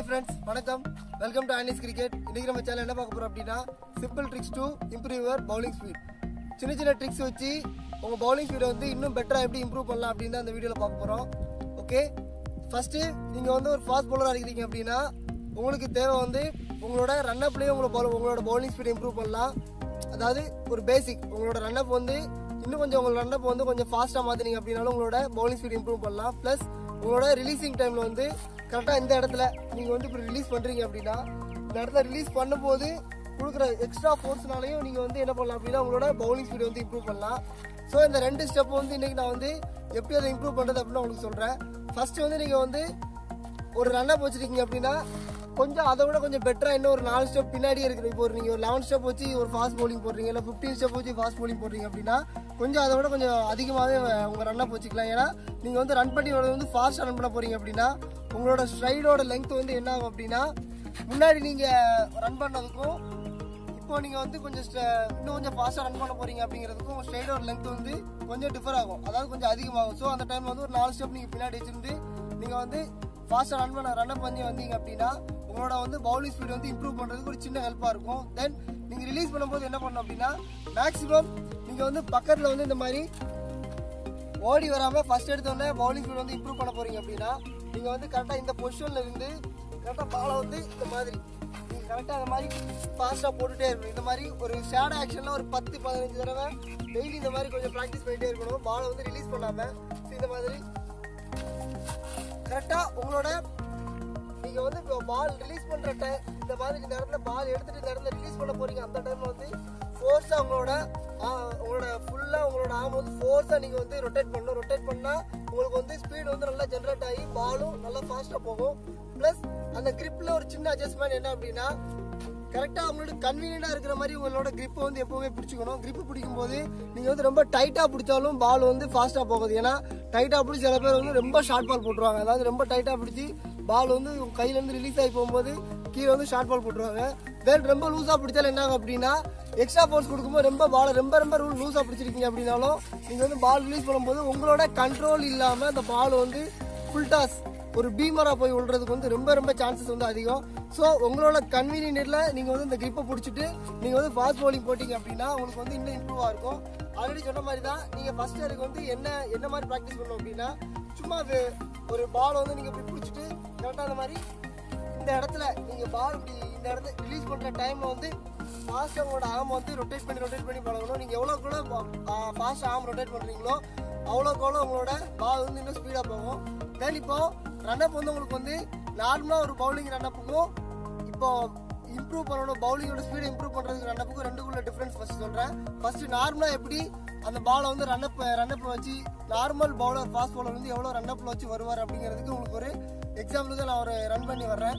Friends வணக்கம் welcome to Annie's cricket இன்னைக்கு நம்ம சேனல் என்ன பார்க்க போறோம் அப்படின்னா simple tricks to improve your bowling speed சின்ன சின்ன ட்ரிக்ஸ் வச்சு உங்க பவுலிங் ஸ்பீடை வந்து இன்னும் பெட்டரா எப்படி இம்ப்ரூவ் பண்ணலாம் அப்படின்னு தான் இந்த வீடியோல பார்க்க போறோம் ஓகே ஃபர்ஸ்ட் நீங்க வந்து ஒரு ஃபாஸ்ட் பவுலரா இருக்கிறீங்க அப்படின்னா உங்களுக்கு தேவை வந்து உங்களோட ரன் அப்லயே உங்களோட ball- உங்களோட பவுலிங் ஸ்பீடை இம்ப்ரூவ் பண்ணலாம் அதாவது ஒரு பேசிக் உங்களோட ரன் அப் வந்து இன்னும் கொஞ்சம் உங்களோட ரன் அப் வந்து கொஞ்சம் ஃபாஸ்ட்டாக மாற்றினீங்க அப்படின்னாலும் உங்களோட பவுலிங் ஸ்பீட் இம்ப்ரூவ் பண்ணலாம் ப்ளஸ் உங்களோட ரிலீசிங் டைமில் வந்து கரெக்டாக இந்த இடத்துல நீங்கள் வந்து இப்போ ரிலீஸ் பண்ணுறீங்க அப்படின்னா இந்த இடத்துல ரிலீஸ் பண்ணும்போது கொடுக்குற எக்ஸ்ட்ரா ஃபோர்ஸ்னாலையும் நீங்கள் வந்து என்ன பண்ணலாம் அப்படின்னா உங்களோட பவுலிங் ஸ்பீட் வந்து இம்ப்ரூவ் பண்ணலாம் ஸோ இந்த ரெண்டு ஸ்டெப் வந்து இன்னைக்கு நான் வந்து எப்படி அதை இம்ப்ரூவ் பண்ணுறது அப்படின்னு உங்களுக்கு சொல்கிறேன் ஃபர்ஸ்ட் வந்து நீங்கள் வந்து ஒரு ரன் அப் வச்சிருக்கீங்க அப்படின்னா கொஞ்சம் அதை விட கொஞ்சம் பெட்டரா இன்னும் ஒரு நாலு ஸ்டெப் பின்னாடியே இருக்குது இப்போ ஒரு நீங்க ஒரு லெவன் ஸ்டெப் வச்சு ஒரு ஃபாஸ்ட் bowling போடுறீங்க இல்லை ஃபிஃப்டீன் ஸ்டெப் வச்சு ஃபாஸ்ட் bowling போடுறீங்க அப்படின்னா கொஞ்சம் அதை விட கொஞ்சம் அதிகமாகவே உங்க ரன் அப் வச்சுக்கலாம் ஏன்னா நீங்க வந்து ரன் பண்ணி வரது வந்து ஃபாஸ்ட் ரன் பண்ண போறீங்க அப்படின்னா உங்களோட ஸ்ட்ரைடோட லெங்த் வந்து என்ன ஆகும் அப்படின்னா முன்னாடி நீங்க ரன் பண்ணதுக்கும் இப்போ நீங்க வந்து கொஞ்சம் ஸ்ட- இன்னும் கொஞ்சம் ஃபாஸ்டா ரன் பண்ண போறீங்க அப்படிங்கிறதுக்கும் ஸ்ட்ரைடோட லெங்த் வந்து கொஞ்சம் டிஃபர் ஆகும் அதாவது கொஞ்சம் அதிகமாகும் ஸோ அந்த டைம்ல வந்து ஒரு நாலு ஸ்டெப் நீங்க பின்னாடி வச்சிருந்து நீங்க வந்து ஃபாஸ்டா ரன் பண்ண ரன் அப் பண்ணி வந்தீங்க அப்படின்னா உங்களோட வந்து பவுலிங் ஸ்பீட் வந்து இம்ப்ரூவ் பண்றதுக்கு ஒரு சின்ன ஹெல்ப்பா இருக்கும் தென் நீங்க ரிலீஸ் பண்ணும்போது என்ன பண்ணணும் அப்படின்னா மேக்ஸிமம் நீங்க வந்து பக்கத்துல வந்து இந்த மாதிரி ஓடி வராம ஃபர்ஸ்ட் எடுத்தோடனே பவுலிங் ஸ்பீட் வந்து இம்ப்ரூவ் பண்ண போறீங்க அப்படின்னா நீங்க வந்து கரெக்டா இந்த பொசிஷன்ல இருந்து கரெக்டா பாலை வந்து இந்த மாதிரி நீங்க கரெக்டா அந்த மாதிரி ஃபாஸ்டா போட்டுட்டே இருக்கணும் இந்த மாதிரி ஒரு ஷேட் ஆக்ஷன்ல ஒரு பத்து பதினஞ்சு தடவை டெய்லி இந்த மாதிரி கொஞ்சம் ப்ராக்டிஸ் பண்ணிட்டே இருக்கணும் பாலை வந்து ரிலீஸ் பண்ணாம So, இந்த மாதிரி கரெக்டா உங்களோட நீங்க வந்து இப்போ பால் ரிலீஸ் பண்ற டைம் இந்த மாதிரி இந்த இடத்துல பால் எடுத்துட்டு இந்த இடத்துல ரிலீஸ் பண்ண போறீங்க அந்த டைம்ல வந்து ஃபோர்ஸா உங்களோட ஆ, உங்களோட ஃபுல்லா உங்களோட ஆர்ம் வந்து ஃபோர்ஸா நீங்க வந்து ரொட்டேட் பண்ணணும் ரொட்டேட் பண்ணா உங்களுக்கு வந்து ஸ்பீடு வந்து நல்லா ஜென்ரேட் ஆகி பாலும் நல்லா ஃபாஸ்டா போகும் ப்ளஸ் அந்த கிரிப்ல ஒரு சின்ன அட்ஜஸ்ட்மெண்ட் என்ன அப்படின்னா கரெக்டா அவங்களோட கன்வீனியண்டா இருக்கிற மாதிரி உங்களோட grip வந்து எப்பவுமே பிடிச்சிக்கணும் grip பிடிக்கும் போது நீங்க வந்து ரொம்ப டைட்டா பிடிச்சாலும் பால் வந்து ஃபாஸ்டா போகுது ஏன்னா டைட்டா பிடிச்சி சில பேர் வந்து ரொம்ப ஷார்ட் பால் போட்டுருவாங்க அதாவது ரொம்ப டைட்டா பிடிச்சி பால் வந்து உங்க கையில இருந்து ரிலீஸ் ஆகி போகும்போது கீழே வந்து ஷார்ட் பால் போட்டுருவாங்க தென் ரொம்ப லூஸா பிடிச்சாலும் என்ன ஆகும் அப்படின்னா எக்ஸ்ட்ரா ஃபோர்ஸ் கொடுக்கும்போது ரொம்ப பால் ரொம்ப ரொம்ப லூஸா பிடிச்சிருக்கீங்க அப்படின்னாலும் நீங்க வந்து பால் ரிலீஸ் பண்ணும்போது உங்களோட கண்ட்ரோல் இல்லாம அந்த பால் வந்து ஃபுல் டாஸ் ஒரு பீமரா போய் விழுறதுக்கு வந்து ரொம்ப ரொம்ப சான்சஸ் வந்து அதிகம் ஸோ உங்களோட கன்வீனியன்ட்ல நீங்க வந்து இந்த கிரிப்பை பிடிச்சிட்டு நீங்க வந்து ஃபாஸ்ட் bowling போட்டீங்க அப்படின்னா உங்களுக்கு வந்து இன்னும் இம்ப்ரூவ் இருக்கும் ஆல்ரெடி சொன்ன மாதிரி தான் நீங்க ஃபர்ஸ்ட் இயருக்கு வந்து என்ன என்ன மாதிரி ப்ராக்டிஸ் பண்ணணும் அப்படின்னா சும்மா அது ஒரு பால் வந்து நீங்க இப்படி பிடிச்சிட்டு கரெக்டாக அந்த மாதிரி இந்த இடத்துல நீங்க பால் இப்படி இந்த இடத்துல ரிலீஸ் பண்ற டைம்ல வந்து ஃபாஸ்ட் உங்களோட ஆர்ம் வந்து ரொட்டேட் பண்ணி ரொட்டேட் பண்ணி பழகணும் நீங்க எவ்வளவு கூட ஃபாஸ்ட் ஆர்ம் ரொட்டேட் பண்றீங்களோ அவ்வளோக்கு அவ்வளோ உங்களோட பால் வந்து இன்னும் ஸ்பீடா போகும் தென் இப்போ ரன் அப் வந்து உங்களுக்கு வந்து நார்மலா ஒரு பவுலிங் ரன் அப்புக்கும் இப்போ இம்ப்ரூவ் பண்ணணும் பவுலிங்கோட ஸ்பீடை இம்ப்ரூவ் பண்றதுக்கு ரன் அப்புக்கும் ரெண்டுக்குள்ள டிஃபரன்ஸ் ஃபர்ஸ்ட் சொல்றேன் ஃபர்ஸ்ட் நார்மலா எப்படி அந்த பாலை வந்து ரன் அப் ரன் அப் வச்சு நார்மல் பவுலர் ஃபாஸ்ட் பவுலர் வந்து எவ்வளவு ரன் அப்ல வச்சு வருவார் அப்படிங்கிறதுக்கு உங்களுக்கு ஒரு எக்ஸாம்பிளுக்கு நான் ஒரு ரன் பண்ணி வர்றேன்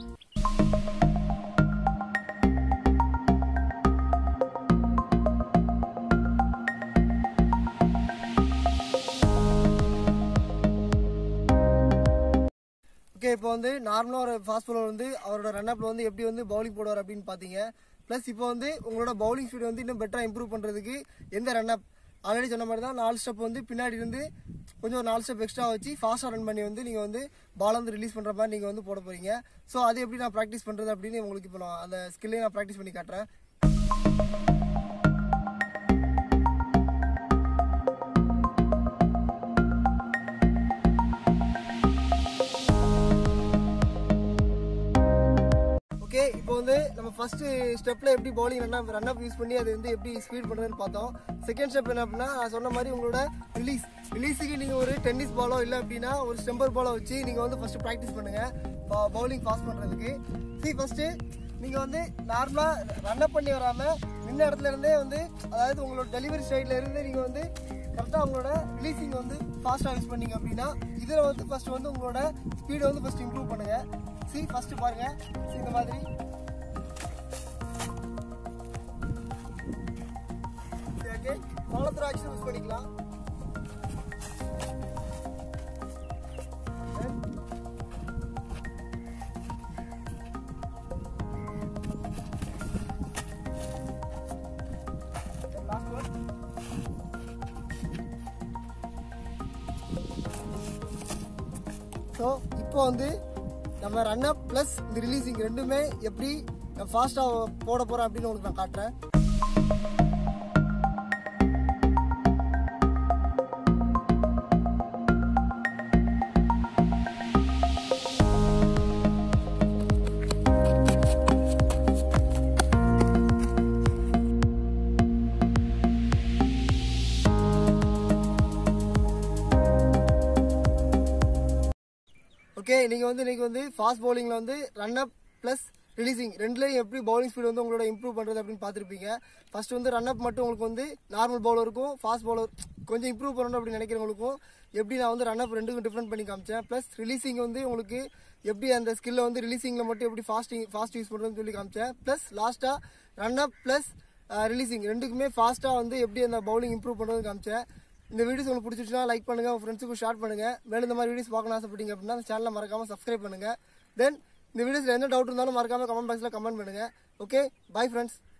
ஓகே இப்போ வந்து நார்மலாக ஒரு ஃபாஸ்ட் bowler வந்து அவரோட ரன் அப்ல வந்து எப்படி வந்து பவுலிங் போடுவார் அப்படின்னு பார்த்தீங்க ப்ளஸ் இப்போ வந்து உங்களோட பவுலிங் ஸ்பீட் வந்து இன்னும் பெட்டராக இம்ப்ரூவ் பண்ணுறதுக்கு எந்த ரன் அப் ஆல்ரெடி சொன்ன மாதிரி தான் நாலு ஸ்டெப் வந்து பின்னாடி இருந்து கொஞ்சம் ஒரு நாலு ஸ்டெப் எக்ஸ்ட்ரா வச்சு ஃபாஸ்ட்டாக ரன் பண்ணி வந்து நீங்கள் வந்து பால் வந்து ரிலீஸ் பண்ணுற மாதிரி நீங்கள் வந்து போட போறீங்க ஸோ அது எப்படி நான் ப்ராக்டிஸ் பண்ணுறது அப்படின்னு உங்களுக்கு இப்போ நான் அந்த ஸ்கில்லையும் நான் ப்ராக்டிஸ் பண்ணி காட்டுறேன் ஓகே இப்போ வந்து நம்ம ஃபர்ஸ்ட் ஸ்டெப்ல எப்படி bowling run run up use பண்ணி அது வந்து எப்படி ஸ்பீட் பண்றதுன்னு பார்த்தோம் செகண்ட் ஸ்டெப் என்ன அப்படின்னா நான் சொன்ன மாதிரி உங்களோட ரிலீஸ் ரிலீஸுக்கு நீங்க ஒரு டென்னிஸ் பாலோ இல்ல அப்படின்னா ஒரு ஸ்டெம்பர் பாலோ வச்சு நீங்க வந்து ஃபர்ஸ்ட் ப்ராக்டிஸ் பண்ணுங்க பவுலிங் பாஸ் பண்றதுக்கு சி ஃபர்ஸ்ட் நீங்க வந்து நார்மலா ரன் அப் பண்ணி வராம நின்ன இடத்துல இருந்தே வந்து அதாவது உங்களோட டெலிவரி சைட்ல இருந்து நீங்க வந்து கரெக்டா உங்களோட ரிலீசிங் வந்து ஃபாஸ்டா யூஸ் பண்ணீங்க அப்படின்னா இதுல வந்து ஃபர்ஸ்ட் வந்து உங்களோட ஸ்பீடை வந்து ஃபர்ஸ்ட் இம்ப்ரூவ் பண்ணுங்க சி ஃபர்ஸ்ட் பாருங்க See, இந்த மாதிரி ஓகே ஃபாலோ ஆக்ஷன் யூஸ் பண்ணிக்கலாம் Then, then last one. So இப்போ வந்து நம்ம ரன் அப் ப்ளஸ் இந்த ரிலீசிங் ரெண்டுமே எப்படி ஃபாஸ்ட்டாக போட போகிறேன் அப்படின்னு உங்களுக்கு நான் காட்டுறேன் ஓகே நீங்கள் வந்து இன்னைக்கு வந்து ஃபாஸ்ட் பவுலிங்கில் வந்து ரன் அப் ப்ளஸ் ரிலீசிங் ரெண்டுலேயும் எப்படி பவுலிங் ஸ்பீடு வந்து உங்களோட இம்ப்ரூவ் பண்ணுறது அப்படின்னு பார்த்துருப்பீங்க ஃபர்ஸ்ட் வந்து ரன் அப் மட்டும் உங்களுக்கு வந்து நார்மல் பவுலருக்கும் ஃபாஸ்ட் பவுலர் கொஞ்சம் இம்ப்ரூவ் பண்ணணும் அப்படின்னு நினைக்கிறவங்களுக்கும் எப்படி நான் வந்து ரன் அப் ரெண்டுக்கும் டிஃப்ரெண்ட் பண்ணி காமிச்சேன் ப்ளஸ் ரிலீசிங் வந்து உங்களுக்கு எப்படி அந்த ஸ்கில்லை வந்து ரிலீசிங்கில் மட்டும் எப்படி ஃபாஸ்டிங் ஃபாஸ்ட் யூஸ் பண்ணுறதுன்னு சொல்லி காமிச்சேன் ப்ளஸ் லாஸ்ட்டாக ரன் அப் ப்ளஸ் ரிலீசிங் ரெண்டுக்குமே ஃபாஸ்ட்டாக வந்து எப்படி அந்த பவுலிங் இம்ப்ரூவ் பண்ணுறதுன்னு காமிச்சேன் இந்த வீடியோஸ் உங்களுக்கு பிடிச்சிருச்சுன்னா லைக் பண்ணுங்க உங்க ஃப்ரெண்ட்ஸுக்கும் ஷேர் பண்ணுங்க மேலும் இந்த மாதிரி வீடியோஸ் பார்க்கணும் ஆசைப்பட்டீங்க அப்படின்னா அந்த சேனலை மறக்காம சப்ஸ்கிரைப் பண்ணுங்க தென் இந்த வீடியோஸ்ல எந்த டவுட் இருந்தாலும் மறக்காம கமெண்ட் பாக்ஸ்ல கமெண்ட் பண்ணுங்க ஓகே பை ஃப்ரெண்ட்ஸ்